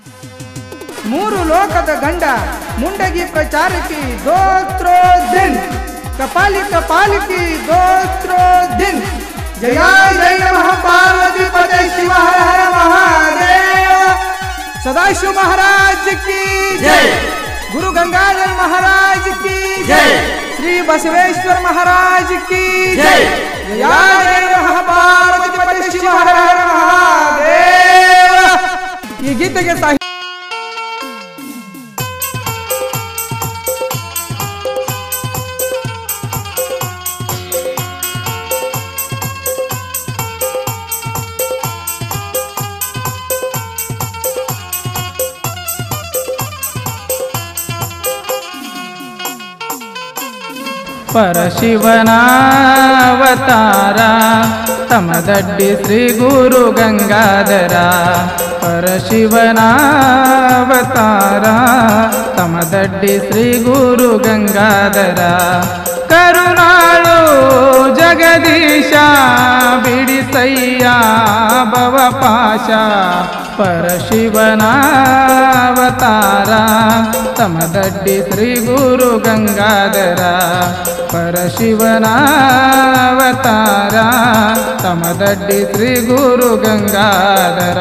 ಮೂರು ಲೋಕದ ಗಂಡ ಮುಂಡಗಿ ಪ್ರಚಾರಕಿ ದೋತ್ರೋ ದಿನ್ ಕಪಾಲಿ ಕಪಾಲಿಕಿ ದೋತ್ರೋ ದಿನ್ ಜಯ ಜಯ ನಮಃ ಪಾರ್ವತಿ ಪದೇ ಶಿವ ಹರ ಹರ ಮಹಾದೇವ ಸದಾಶಿವ ಮಹಾರಾಜ್ की जय। गुरु गंगाधर महाराज की जय। श्री बसवेश्वर महाराज की जय। जय जय नमः पार्वती पते शिव हर हर महादेव ಈ ಗೀತೆಗೆ ಸಾಹಿ ಪರಶಿವನಾವತಾರ ತಮದಡ್ಡಿ ಶ್ರೀ ಗುರು ಗಂಗಾಧರ ಪರಶಿವನಾವತಾರ ತಮದಡ್ಡಿ ಶ್ರೀ ಗುರು ಗಂಗಾಧರ ಕರುಣಾಳು ಜಗದೀಶ ಬಿಡಿಸಯ್ಯ ಭವಪಾಶ ಪರಶಿವನಾವತಾರ ತಮದಡ್ಡಿ ಶ್ರೀ ಗುರು ಗಂಗಾಧರ ಪರಶಿವನಾವತಾರ ತಮದಡ್ಡಿ ಶ್ರೀ ಗುರು ಗಂಗಾಧರ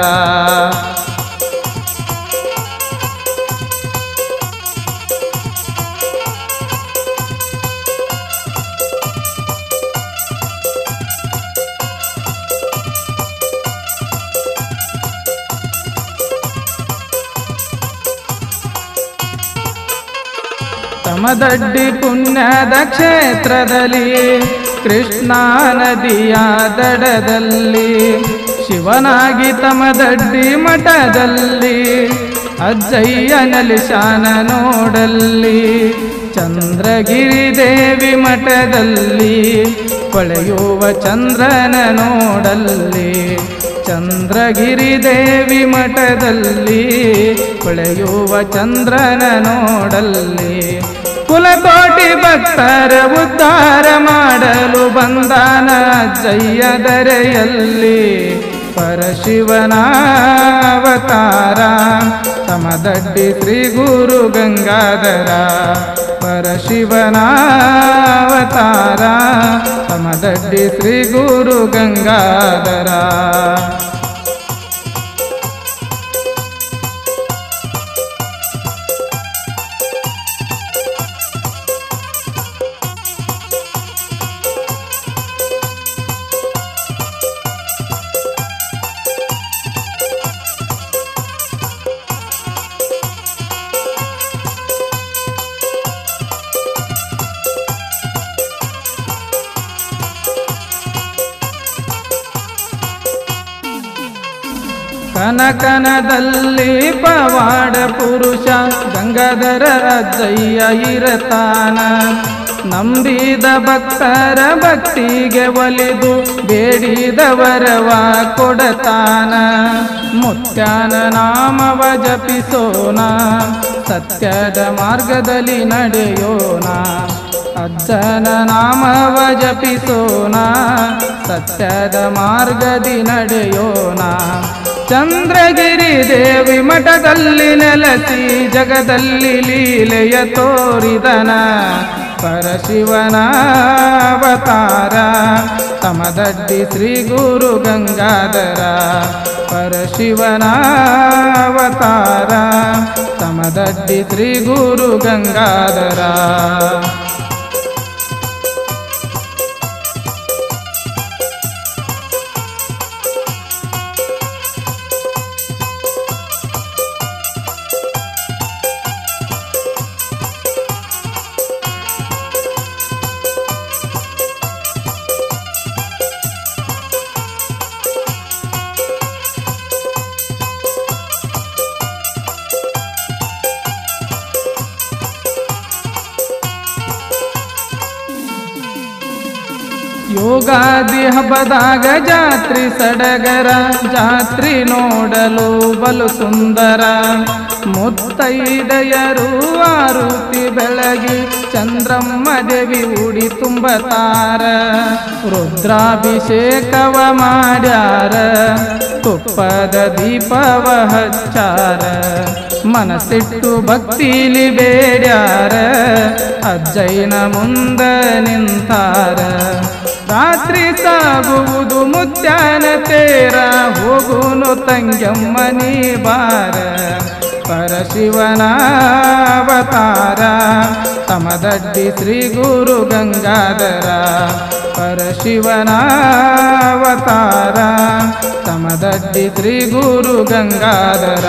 ತಮದಡ್ಡಿ ಪುಣ್ಯದ ಕ್ಷೇತ್ರದಲ್ಲಿ ಕೃಷ್ಣಾ ನದಿಯ ದಡದಲ್ಲಿ ಶಿವನಾಗಿ ತಮದಡ್ಡಿ ಮಠದಲ್ಲಿ ಅಜ್ಜಯ್ಯ ನಲಿಶಾನ ನೋಡಲ್ಲಿ ಚಂದ್ರಗಿರಿ ದೇವಿ ಮಠದಲ್ಲಿ ಹೊಳೆಯುವ ಚಂದ್ರನ ನೋಡಲ್ಲಿ ಚಂದ್ರಗಿರಿ ದೇವಿ ಮಠದಲ್ಲಿ ಹೊಳೆಯುವ ಚಂದ್ರನ ನೋಡಲ್ಲಿ ಕುಲಕೋಟಿ ಭಕ್ತರ ಉದ್ಧಾರ ಮಾಡಲು ಬಂದಾನ ಜಯ್ಯ ದರೆಯಲ್ಲಿ ಪರಶಿವನಾವತಾರ ತಮದಡ್ಡಿ ಶ್ರೀ ಗುರು ಗಂಗಾಧರ ಪರಶಿವನಾವತಾರ ತಮದಡ್ಡಿ ಶ್ರೀ ಗುರು ಗಂಗಾಧರ ಕನಕನದಲ್ಲಿ ಪವಾಡ ಪುರುಷ ಗಂಗಾಧರ ಅಜ್ಜಯ್ಯ ಇರತಾನ ನಂಬಿದ ಭಕ್ತರ ಭಕ್ತಿಗೆ ಒಲಿದು ಬೇಡಿದ ವರವ ಕೊಡತಾನ ಮುತ್ಯಾನ ನಾಮವ ಜಪಿಸೋಣ ಸತ್ಯದ ಮಾರ್ಗದಲ್ಲಿ ನಡೆಯೋಣ ಅಜ್ಜನ ನಾಮವ ಜಪಿಸೋಣ ಸತ್ಯದ ಮಾರ್ಗದಿ ನಡೆಯೋಣ ಚಂದ್ರಗಿರಿ ದೇವಿ ಮಠದಲ್ಲಿ ನೆಲೆಸಿ ಜಗದಲ್ಲಿ ಲೀಲೆಯ ತೋರಿದನ ಪರಶಿವನಾವತಾರ ತಮದಡ್ಡಿ ಶ್ರೀ ಗುರು ಗಂಗಾಧರ ಪರಶಿವನಾವತಾರ ತಮದಡ್ಡಿ ಶ್ರೀ ಗುರು ಗಂಗಾಧರ ಯೋಗಾದಿ ಹಬ್ಬದಾಗ ಜಾತ್ರಿ ಸಡಗರ ಜಾತ್ರಿ ನೋಡಲು ಬಲು ಸುಂದರ ಮುತ್ತೈದೆಯರು ಆರುತಿ ಬೆಳಗಿ ಚಂದ್ರಮ್ಮ ದೇವಿ ಉಡಿ ತುಂಬತಾರ ರುದ್ರಾಭಿಷೇಕವ ಮಾಡ್ಯಾರ ತುಪ್ಪದ ದೀಪವ ಹಚ್ಚಾರ ಮನಸ್ಸಿಟ್ಟು ಭಕ್ತಿಲಿ ಬೇಡ್ಯಾರ ಅಜ್ಜಯ್ಯನ ಮುಂದ ನಿಂತಾರ ರಾತ್ರಿ ಸಾಗುವುದು ಮುತ್ಯಾನ ತೇರ ಹೋಗುನು ತಂಗಮ್ಮನಿ ಬಾರ ಪರಶಿವನ ಅವತಾರ ತಮದಡ್ಡಿ ಶ್ರೀ ಗುರು ಗಂಗಾಧರ ಪರಶಿವನ ಅವತಾರ ತಮದಡ್ಡಿ ಶ್ರೀ ಗುರು ಗಂಗಾಧರ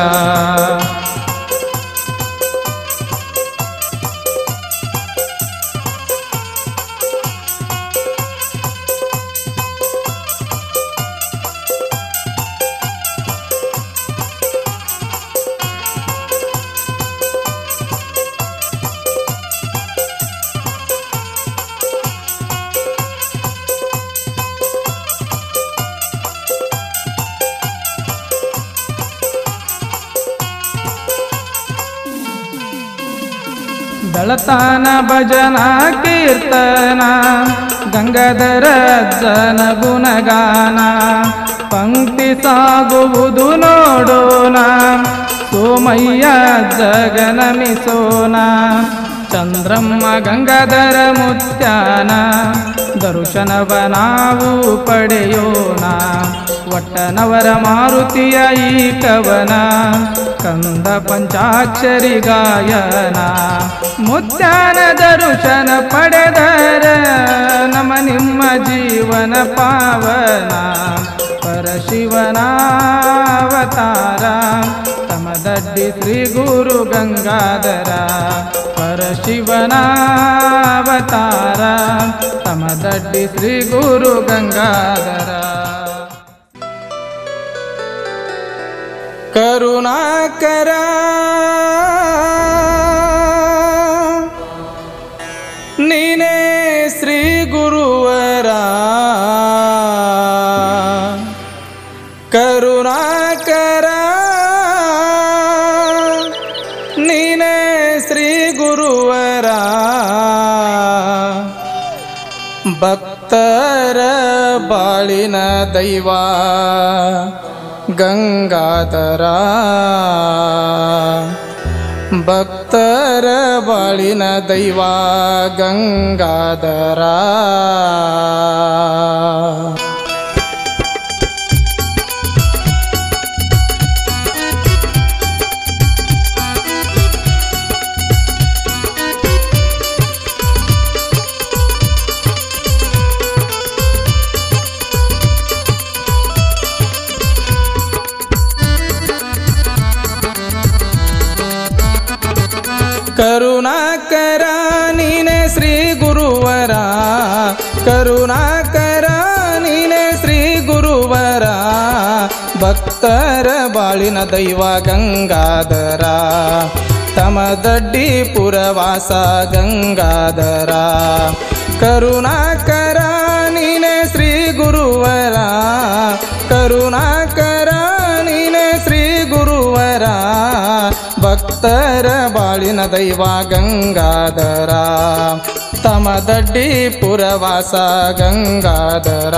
ಬೆಳತಾನ ಭಜನ ಕೀರ್ತನ ಗಂಗಾಧರ ಜನ ಗುಣಗಾನ ಪಂಕ್ತಿ ಸಾಗುವುದು ನೋಡೋಣ ಸೋಮಯ್ಯ ಜಗನಮಿಸೋಣ ಚಂದ್ರಮ್ಮ ಗಂಗಾಧರ ಮುತ್ಯಾನ ದರ್ಶನವ ನಾವು ಪಡೆಯೋಣ ಒಟ್ಟನವರ ಮಾರುತಿಯ ಈ ಕವನ ಕಂದ ಪಂಚಾಕ್ಷರಿ ಗಾಯನ ಮುತ್ಯಾನ ದರ್ಶನ ಪಡೆದರ ನಮ್ಮ ನಿಮ್ಮ ಜೀವನ ಪಾವನ ಪರಶಿವನ ಅವತಾರ ತಮದಡ್ಡಿ ಶ್ರೀ ಗುರು ಗಂಗಾಧರ ಪರಶಿವನ ಅವತಾರ ತಮದಡ್ಡಿ ಶ್ರೀ ಗುರು ಗಂಗಾಧರ ಕರುಣಾಕರ ನೀನೇ ಶ್ರೀ ಗುರುವರ ಕರುಣಾಕರ ನೀನೇ ಶ್ರೀ ಗುರುವರ ಭಕ್ತರ ಬಾಳಿನ ದೈವ ಗಂಗಾಧರ ಭಕ್ತರ ಬಾಳಿನ ದೈವ ಗಂಗಾಧರ ಕರುಣಾಕರ ನೀನೆ ಶ್ರೀ ಗುರುವರ ಕರುಣಾಕರ ನೀನೆ ಶ್ರೀ ಗುರುವರ ಭಕ್ತರ ಬಾಳಿನ ದೈವ ಗಂಗಾಧರ ತಮದಡ್ಡಿ ಪುರವಾಸ ಗಂಗಾಧರ ಕರುಣಾಕರ ನೀನೆ ಶ್ರೀ ಗುರುವರ ಕರುಣಾಕರ ನೀನೆ ಶ್ರೀ ಗುರುವರ ಭಕ್ತರ ಬಾಳಿನ ದೈವ ಗಂಗಾಧರ ತಮದಡ್ಡಿ ಪುರವಾಸ ಗಂಗಾಧರ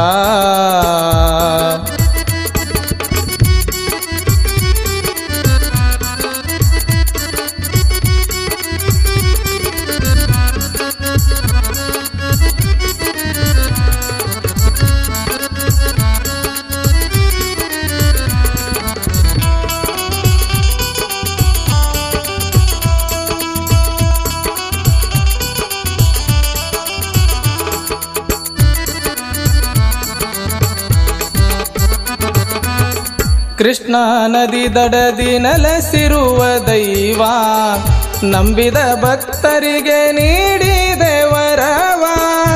ಕೃಷ್ಣ ನದಿ ದಡದಿ ನೆಲೆಸಿರುವ ದೈವ ನಂಬಿದ ಭಕ್ತರಿಗೆ ನೀಡಿದೆ ವರವ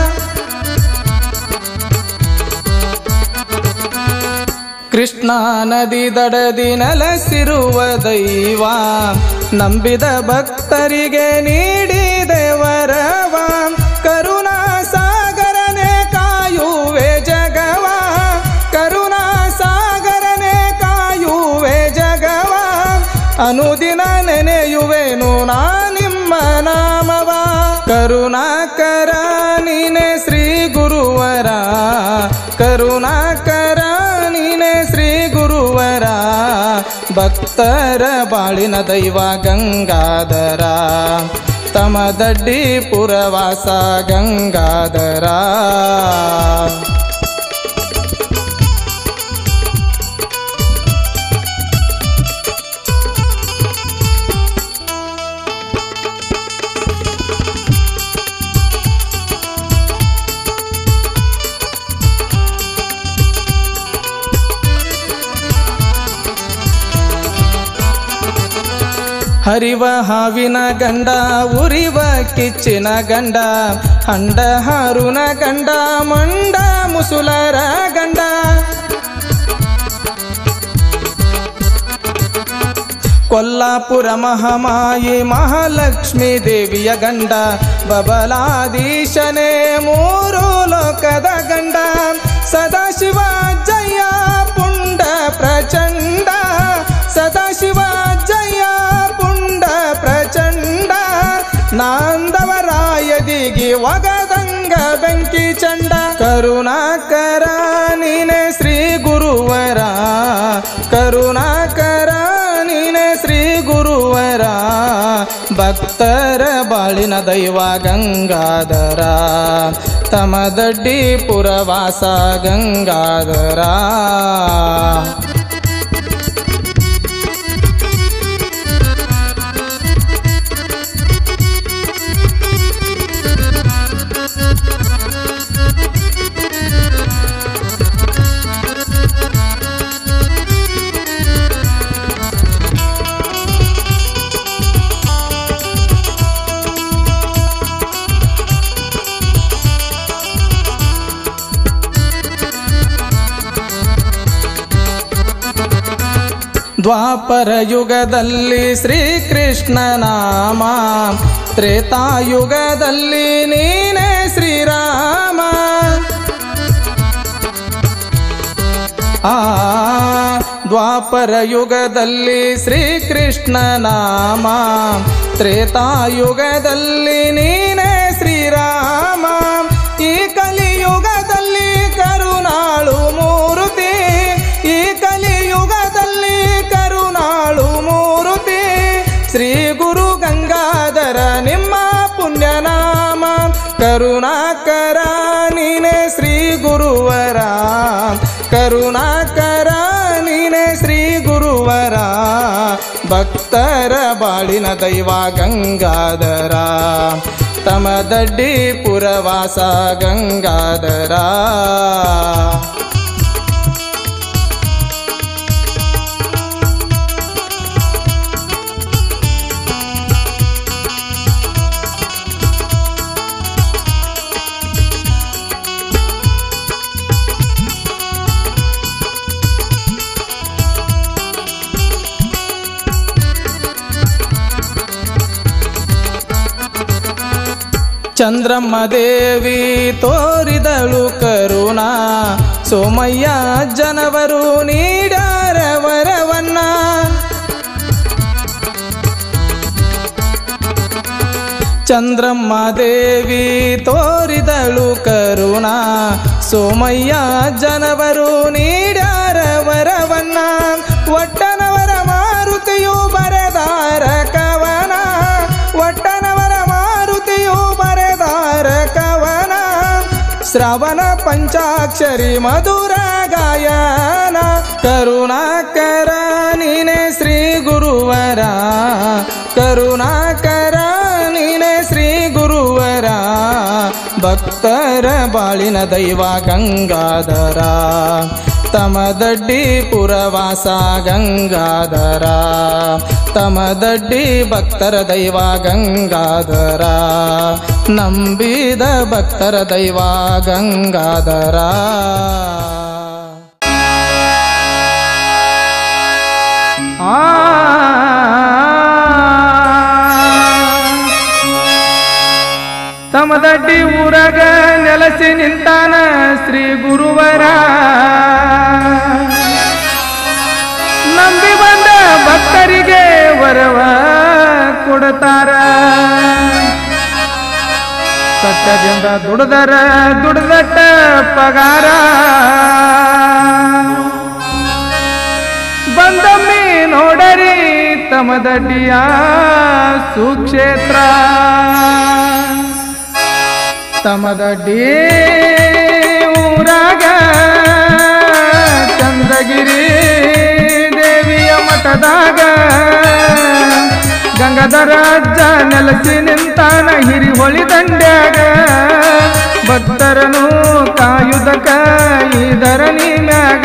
ಕೃಷ್ಣ ನದಿ ದಡದಿ ನೆಲೆಸಿರುವ ದೈವ ನಂಬಿದ ಭಕ್ತರಿಗೆ ನೀಡಿದೆ ವರವ ಕರುಣಾ ಸಾಗರನೆ ಕಾಯುವೆ ಜಗವ ಕರುಣಾ ಸಾಗರನೆ ಕಾಯುವೆ ಜಗವ ಅನುದಿನ ನೆನೆಯುವೆನು ನಾ ನಿಮ್ಮ ನಾಮವ ಕರುಣಾಕರ ನೀನೆ ಶ್ರೀ ಗುರುವರ ಕರುಣಾಕರ ನೀನೆ ಶ್ರೀ ಗುರುವರ ಭಕ್ತರ ಬಾಳಿನ ದೈವ ಗಂಗಾಧರ ತಮದಡ್ಡಿ ಪುರವಾಸ ಗಂಗಾಧರ ಹರಿವ ಹಾವಿನ ಗಂಡ ಉರಿವ ಕಿಚ್ಚಿನ ಗಂಡ ಹಂಡ ಹಾರುನ ಗಂಡ ಮಂಡ ಮುಸುಲರ ಗಂಡ ಕೊಲ್ಲಾಪುರ ಮಹಾಮಾಯಿ ಮಹಾಲಕ್ಷ್ಮೀ ದೇವಿಯ ಗಂಡ ಬಬಲಾದೀಶನೇ ಮೂರು ಲೋಕದ ಗಂಡ ಸದಾಶಿವ ಜಯ ಪುಂಡ ಪ್ರಚಂಡ ಸದಾಶಿವ ಜಯ ಪುಂಡ ಪ್ರಚಂಡ ನಾಂದವರಾಯದಿಗಿ ಒಗದಂಗ ಬೆಂಕಿ ಚಂಡ ಕರುಣಾಕರ ನೀನೆ ಶ್ರೀ ಗುರುವರ ಕರುಣಾಕರ ನೀನೆ ಶ್ರೀ ಗುರುವರ ಭಕ್ತರ ಬಾಳಿನ ದೈವ ಗಂಗಾಧರ ತಮದಡ್ಡಿ ಪುರವಾಸ ಗಂಗಾಧರ ದ್ವಾಪರ ಯುಗದಲ್ಲಿ ಶ್ರೀಕೃಷ್ಣ ನಾಮ ತ್ರೇತಾಯುಗದಲ್ಲಿ ನೀನೇ ಶ್ರೀರಾಮ ಆ ದ್ವಾಪರ ಯುಗದಲ್ಲಿ ಶ್ರೀಕೃಷ್ಣ ನಾಮ ತ್ರೇತಾಯುಗದಲ್ಲಿ ನೀನೇ ಶ್ರೀರಾಮ ಈ ಕಲಿಯುಗದಲ್ಲಿ ಕರುಣಾಳು ಮೂರುತಿ ಈ ಕಲಿಯುಗದಲ್ಲಿ ಕರುಣಾಳು ಮೂರುತಿ ಶ್ರೀ ಗುರು ಗಂಗಾಧರ ನಿಮ್ಮ ಪುಣ್ಯನಾಮ ಕರುಣಾಕರ ನೀನೆ ಶ್ರೀ ಗುರುವರ ಕರುಣಾಕರ ನೀನೆ ಶ್ರೀ ಗುರುವರ ಭಕ್ತರ ಬಾಳಿನ ದೈವ ಗಂಗಾಧರ ತಮದಡ್ಡಿ ಪುರವಾಸ ಗಂಗಾಧರ ಚಂದ್ರಮ್ಮ ದೇವಿ ತೋರಿದಳು ಕರುಣ ಸೋಮಯ್ಯ ಜನವರು ನೀಡಾರ ವರವನ್ನ ಚಂದ್ರಮ್ಮ ದೇವಿ ತೋರಿದಳು ಕರುಣ ಸೋಮಯ್ಯ ಜನವರು ನೀಡ್ಯಾರ ವರವನ್ನ ಒಟ್ಟನವರ ಮಾರುತಿಯು ಬರೆದಾರ ಕವನ ಒಟ್ಟನವರ ಮಾರುತಿಯು ಬರೆದಾರ ಕವನ ಶ್ರವಣ ಪಂಚಾಕ್ಷರಿ ಮಧುರ ಗಾಯನ ಕರುಣಾಕರ ನೀನೆ ಶ್ರೀ ಗುರುವರ ಕರುಣಾಕರ ನೀನೆ ಶ್ರೀ ಗುರುವರ ಭಕ್ತರ ಬಾಳಿನ ದೈವ ಗಂಗಾಧರ ತಮದಡ್ಡಿ ಪುರವಾಸ ಗಂಗಾಧರ ತಮದಡ್ಡಿ ಭಕ್ತರ ದೈವ ಗಂಗಾಧರ ನಂಬಿದ ಭಕ್ತರ ದೈವ ಗಂಗಾಧರ ತಮದಡ್ಡಿ ಊರಗ ನೆಲೆಸಿ ನಿಂತಾನ ಶ್ರೀ ಗುರುವರ ನಂಬಿ ಬಂದ ಭಕ್ತರಿಗೆ ಕೊಡ್ತಾರ ಸತ್ಯದಿಂದ ದುಡ್ದರ ದುಡ್ದಟ್ಟ ಪಗಾರ ಬಂದಮ್ಮಿ ನೋಡರಿ ತಮದಡ್ಡಿಯ ಸುಕ್ಷೇತ್ರ ತಮದಡ್ಡಿ ಊರಾಗ ಚಂದ್ರಗಿರಿ ದೇವಿಯ ಮಠದಾಗ ಗಂಗಾಧರ ಅಜ್ಜ ನೆಲಸಿ ನಿಂತಾನ ಹಿರಿಹೊಳಿ ದಂಡ್ಯಾಗ ಭಕ್ತರನು ಕಾಯುದಕ ಇದರನಿ ಮ್ಯಾಗ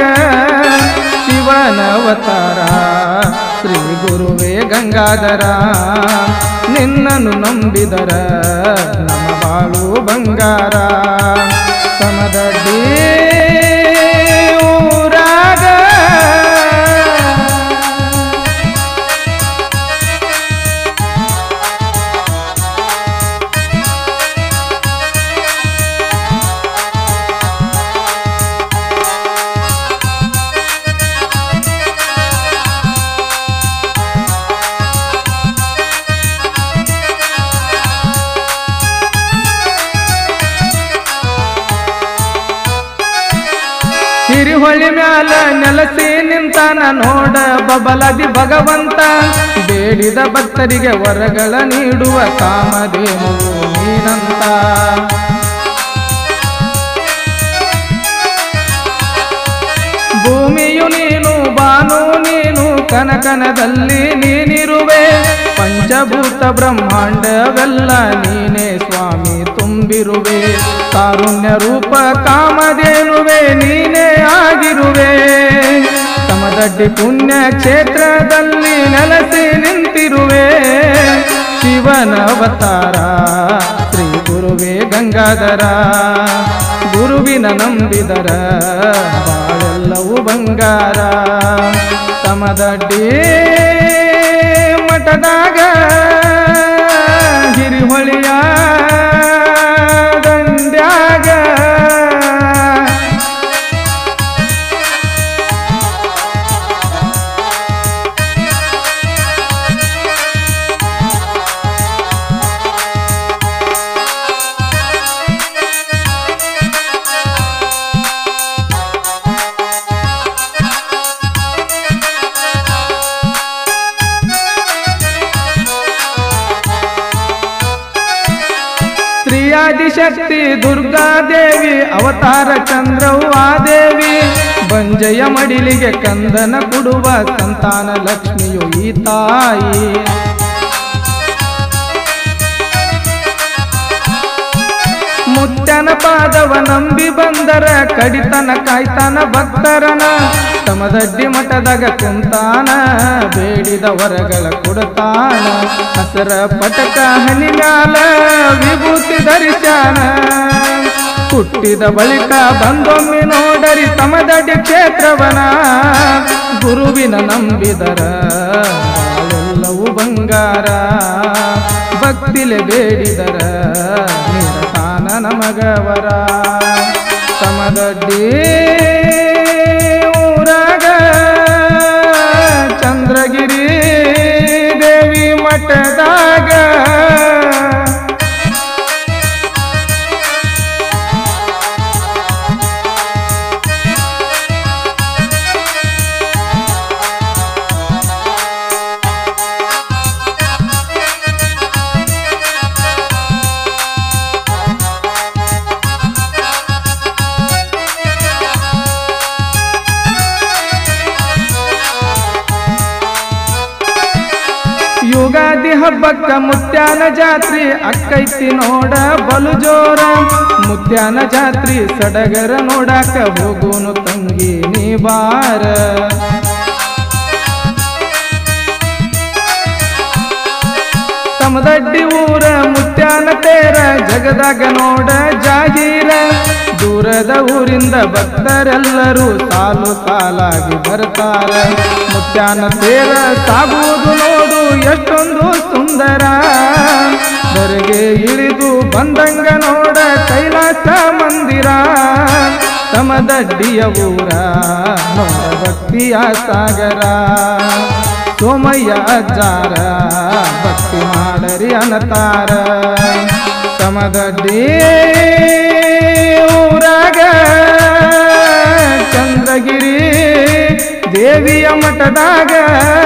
ಶಿವನವತಾರ ಶ್ರೀ ಗುರುವೇ ಗಂಗಾಧರ ನಿನ್ನನ್ನು ನಂಬಿದರ ನಮ್ಮ ಬಾಳು ಬಂಗಾರ ಸಮದಡ್ಡಿ ಊರಾಗ ಹಿರಿಹೊಳಿ ಮ್ಯಾಲ ನೆಲಸಿ ನಿಂತಾನ ನೋಡ ಬಬಲದಿ ಭಗವಂತ ಬೇಡಿದ ಭಕ್ತರಿಗೆ ವರಗಳ ನೀಡುವ ಕಾಮಧೇನು ನೀನಂತ ಭೂಮಿಯು ನೀನು ಬಾನು ನೀನು ಕನಕನದಲ್ಲಿ ನೀನಿರುವೆ ಪಂಚಭೂತ ಬ್ರಹ್ಮಾಂಡವೆಲ್ಲ ನೀನೇ ಸ್ವಾಮಿ ತುಂಬಿರುವೆ ಕಾರುಣ್ಯ ರೂಪ ಕಾಮಧೇನುವೆ ನೀನೇ ಆಗಿರುವೆ ಸಮದಡ್ಡಿ ಪುಣ್ಯ ಕ್ಷೇತ್ರದಲ್ಲಿ ನೆಲೆಸಿ ನಿಂತಿರುವೆ ಶಿವನ ಅವತಾರ ಶ್ರೀ ಗುರುವೇ ಗಂಗಾಧರ ಗುರುವಿನ ನಂಬಿದರ ಬಾಳೆಲ್ಲವೂ ಬಂಗಾರ ಸಮದಡ್ಡಿ ಮಠದಾಗ ಹಿರಿಹೊಳಿಯ ದಂಡ್ಯಾಗ ಸ್ತ್ರೀಯಾದಿಶಕ್ತಿ ದುರ್ಗಾದೇವಿ ಅವತಾರ ಚಂದ್ರವ್ವ ದೇವಿ ಬಂಜಯ ಮಡಿಲಿಗೆ ಕಂದನ ಕೊಡುವ ಸಂತಾನ ಲಕ್ಷ್ಮಿಯು ಈ ತಾಯಿ ಮುತ್ಯನ ಪಾದವ ನಂಬಿ ಬಂದರ ಕಡಿತನ ಕಾಯ್ತಾನ ಭಕ್ತರನ ಸಮದಡ್ಡಿ ಮಠದಾಗ ಕುಂತಾನ ಬೇಡಿದ ವರಗಳ ಕೊಡ್ತಾನ ಹಸರ ಪಟಕ ಹನಿ ಮ್ಯಾಲ ವಿಭೂತಿ ಧರಿಸ್ಯಾನ ಹುಟ್ಟಿದ ಬಳಿಕ ಬಂದೊಮ್ಮೆ ನೋಡರಿ ತಮದಡ್ಡಿ ಕ್ಷೇತ್ರವನ ಗುರುವಿನ ನಂಬಿದರ ಬಾಳೆಲ್ಲವೂ ಬಂಗಾರ ಭಕ್ತಿಲೆ ಬೇಡಿದರ ನಿರತಾನ ನಮಗವರ ಸಮದಡ್ಡಿ ಊರಾಗ ಚಂದ್ರಗಿರಿ ದೇವಿ ಮಠದಾಗ ಯುಗಾದಿ ಹಬ್ಬಕ್ಕ ಮುತ್ಯಾನ ಜಾತ್ರಿ ಅಕ್ಕೈತಿ ನೋಡ ಬಲು ಜೋರ ಮುತ್ಯಾನ ಜಾತ್ರಿ ಸಡಗರ ನೋಡಾಕ ಹೋಗುನು ತಂಗಿ ನೀ ಬಾರ ಸಮದಡ್ಡಿ ಊರ ಮುತ್ಯಾನ ತೇರ ಜಗದಾಗ ನೋಡ ಜಾಗೀರ ದೂರದ ಊರಿಂದ ಭಕ್ತರೆಲ್ಲರೂ ಸಾಲು ಸಾಲಾಗಿ ಬರ್ತಾರ ಮುತ್ಯಾನ ತೇರ ಸಾಗುವುದು ನೋಡು ಎಷ್ಟೊಂದು ಸುಂದರ ದರೆಗೆ ಇಳಿದು ಬಂದಂಗ ನೋಡ ಕೈಲಾಸ ಮಂದಿರ ಸಮದಡ್ಡಿಯ ಊರ ನೋಡ ಭಕ್ತಿಯ ಸಾಗರ ಸೋಮಯ್ಯ ಅಜ್ಜಾರ ಭಕ್ತಿ ಮಾಡರಿ ಅನ್ನತಾರ ತಮದಡ್ಡಿ ಊರಾಗ ಚಂದ್ರಗಿರಿ ದೇವಿಯ ಮಠದಾಗ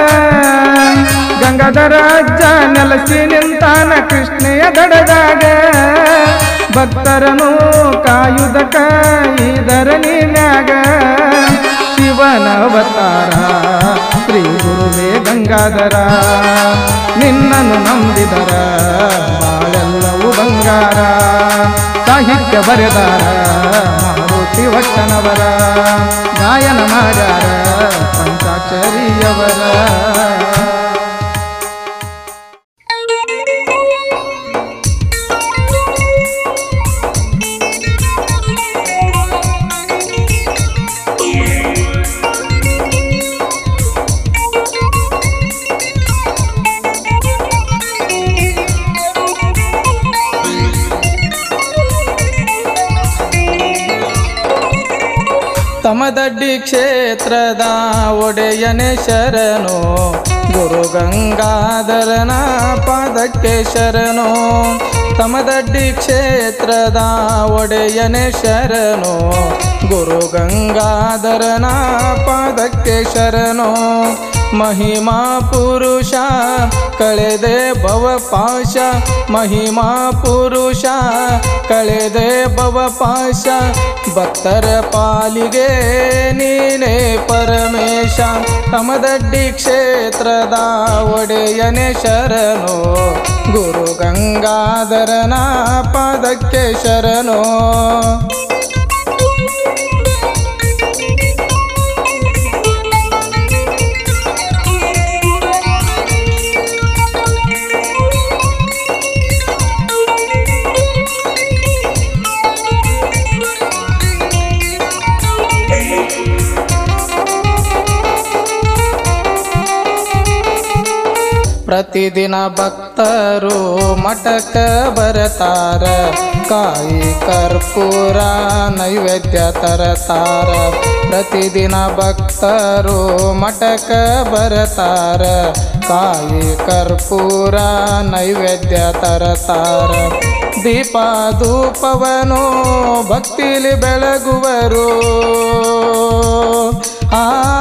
ಗಂಗಾಧರ ಅಜ್ಜ ನೆಲಸಿ ನಿಂತಾನ ಕೃಷ್ಣೆಯ ದಡದಾಗ ಭಕ್ತರನು ಕಾಯುದಕ ಇದರನಿ ಮ್ಯಾಗ ಶಿವನ ಅವತಾರ ಶ್ರೀ ಗುರುವೇ ಗಂಗಾಧರ ನಿನ್ನನ್ನು ನಂಬಿದರ ಬಾಳೆಲ್ಲವೂ ಬಂಗಾರ ಸಾಹಿತ್ಯ ಬರೆದಾರ ಮಾರುತಿ ವಟ್ಟನವರ ಗಾಯನ ಮಾಡ್ಯಾರ ಪಂಚಾಕ್ಷರಿಯವರ ತಮದಡ್ಡಿ ಕ್ಷೇತ್ರದ ಒಡೆಯನೆ ಶರಣು ಗುರು ಗಂಗಾಧರನ ಪಾದಕ್ಕೆ ಶರಣು ತಮದಡ್ಡಿ ಕ್ಷೇತ್ರದ ಒಡೆಯನೆ ಶರಣು ಗುರು ಗಂಗಾಧರನ ಪಾದಕ್ಕೆ ಶರಣು ಮಹಿಮಾ ಪುರುಷ ಕಳೆದೆ ಭವ ಪಾಶ ಮಹಿಮಾ ಪುರುಷ ಕಳೆದೆ ಭವ ಪಾಶ ಭಕ್ತರ ಪಾಲಿಗೆ ನೀನೇ ಪರಮೇಶ ತಮದಡ್ಡಿ ಕ್ಷೇತ್ರದ ಒಡೆಯನೆ ಶರಣು ಗುರು ಗಂಗಾಧರನ ಪಾದಕ್ಕೆ ಶರಣು ಪ್ರತಿದಿನ ಭಕ್ತರು ಮಠಕ ಬರತಾರ ಕಾಯಿ ಕರ್ಪೂರ ನೈವೇದ್ಯ ತರತಾರ ಪ್ರತಿದಿನ ಭಕ್ತರು ಮಠಕ ಬರತಾರ ಕಾಯಿ ಕರ್ಪೂರ ನೈವೇದ್ಯ ತರತಾರ ದೀಪ ಧೂಪವನು ಭಕ್ತಿಲಿ ಬೆಳಗುವರು ಆ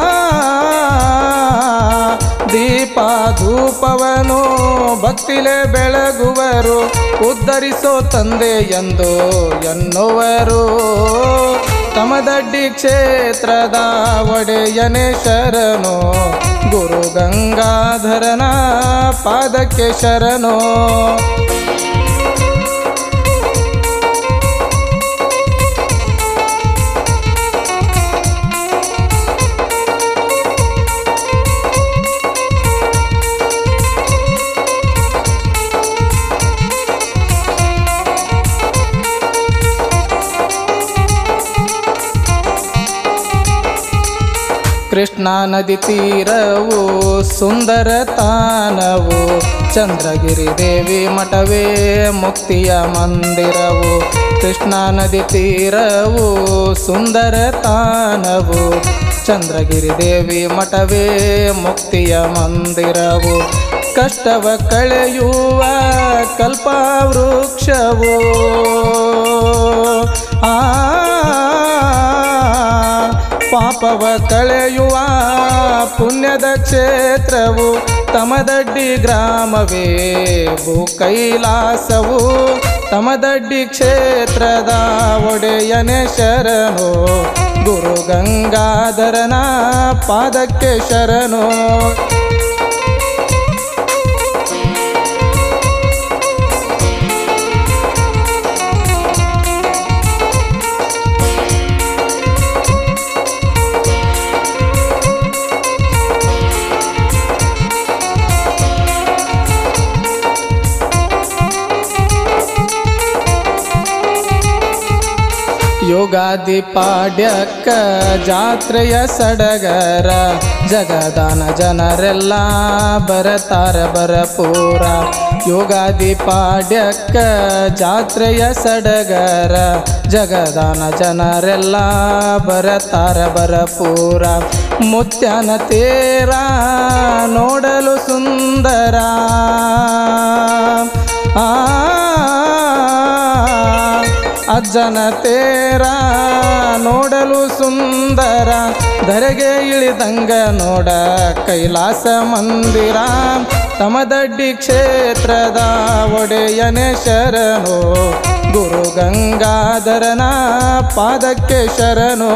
ದೀಪ ಧೂಪವನು ಭಕ್ತಿಲೆ ಬೆಳಗುವರು ಉದ್ಧರಿಸೋ ತಂದೆ ಎಂದು ಎನ್ನುವರು ತಮದಡ್ಡಿ ಕ್ಷೇತ್ರದ ಒಡೆಯನೆ ಶರಣು ಗುರು ಗಂಗಾಧರನ ಪಾದಕ್ಕೆ ಶರಣು ಕೃಷ್ಣಾ ನದಿ ತೀರವು ಸುಂದರ ತಾನವು ಚಂದ್ರಗಿರಿ ದೇವಿ ಮಠವೇ ಮುಕ್ತಿಯ ಮಂದಿರವು ಕೃಷ್ಣಾ ನದಿ ತೀರವು ಸುಂದರ ತಾನವು ಚಂದ್ರಗಿರಿ ದೇವಿ ಮಠವೇ ಮುಕ್ತಿಯ ಮಂದಿರವು ಕಷ್ಟವ ಕಳೆಯುವ ಕಲ್ಪವೃಕ್ಷವು ಆ ಪಾಪವ ಕಳೆಯುವ ಪುಣ್ಯದ ಕ್ಷೇತ್ರವು ತಮದಡ್ಡಿ ಗ್ರಾಮವೇ ಭೂ ಕೈಲಾಸವು ತಮದಡ್ಡಿ ಕ್ಷೇತ್ರದ ಒಡೆಯನೆ ಶರಣು ಗುರು ಗಂಗಾಧರನ ಪಾದಕ್ಕೆ ಶರಣು ಯುಗಾದಿ ಪಾಡ್ಯಕ್ಕ ಜಾತ್ರೆಯ ಸಡಗರ ಜಗದಾನ ಜನರೆಲ್ಲ ಬರತಾರ ಬರಪೂರ ಯುಗಾದಿ ಪಾಡ್ಯಕ್ಕ ಜಾತ್ರೆಯ ಸಡಗರ ಜಗದಾನ ಜನರೆಲ್ಲ ಬರತಾರ ಬರಪೂರ ಮುತ್ಯನ ತೇರ ನೋಡಲು ಸುಂದರ ಆ ಅಜ್ಜನ ತೇರ ನೋಡಲು ಸುಂದರ ಧರೆಗೆ ಇಳಿದಂಗ ನೋಡ ಕೈಲಾಸ ಮಂದಿರ ತಮದಡ್ಡಿ ಕ್ಷೇತ್ರದ ಒಡೆಯನೆ ಶರಣು ಗುರು ಗಂಗಾಧರನ ಪಾದಕ್ಕೆ ಶರಣು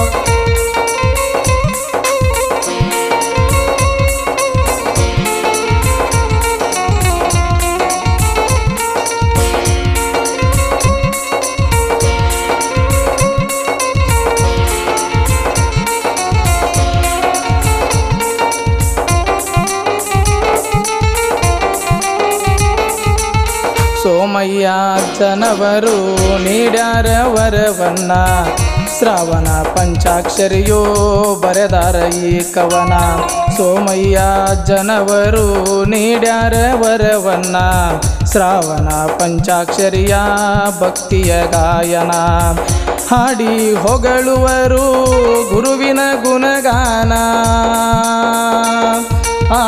ಸೋಮಯ್ಯ ಜನವರು ನೀಡ್ಯಾರ ವರವನ್ನ ಶ್ರಾವಣ ಪಂಚಾಕ್ಷರಿಯೋ ಬರೆದಾರ ಈ ಕವನ ಸೋಮಯ್ಯ ಜನವರು ನೀಡ್ಯಾರ ವರವನ್ನ ಶ್ರಾವಣ ಪಂಚಾಕ್ಷರಿಯ ಭಕ್ತಿಯ ಗಾಯನ ಹಾಡಿ ಹೊಗಳುವರು ಗುರುವಿನ ಗುಣಗಾನ ಆ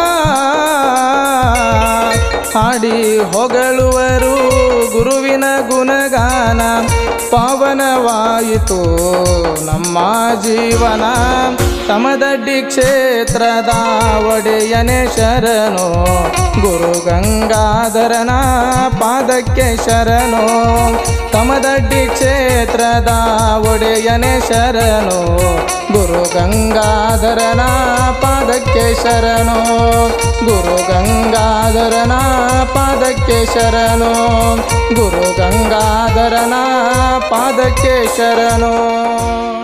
ಹಾಡಿ ಹೊಗಳುವರು ಗುರುವಿನ ಗುಣಗಾನ ಪಾವನವಾಯಿತು ನಮ್ಮ ಜೀವನ ತಮದಡ್ಡಿ ಕ್ಷೇತ್ರದ ಒಡೆಯನೆ ಶರಣು ಗುರು ಗಂಗಾಧರನ ಪಾದಕ್ಕೆ ಶರಣು ತಮದಡ್ಡಿ ಕ್ಷೇತ್ರದ ಒಡೆಯನೆ ಶರಣು ಗುರು ಗಂಗಾಧರನ ಪಾದಕ್ಕೆ ಶರಣು ಗುರು ಗಂಗಾಧರನ ಪಾದಕ್ಕೆ ಶರಣು ಗುರು ಗಂಗಾಧರನ ಪಾದಕ್ಕೆ ಶರಣು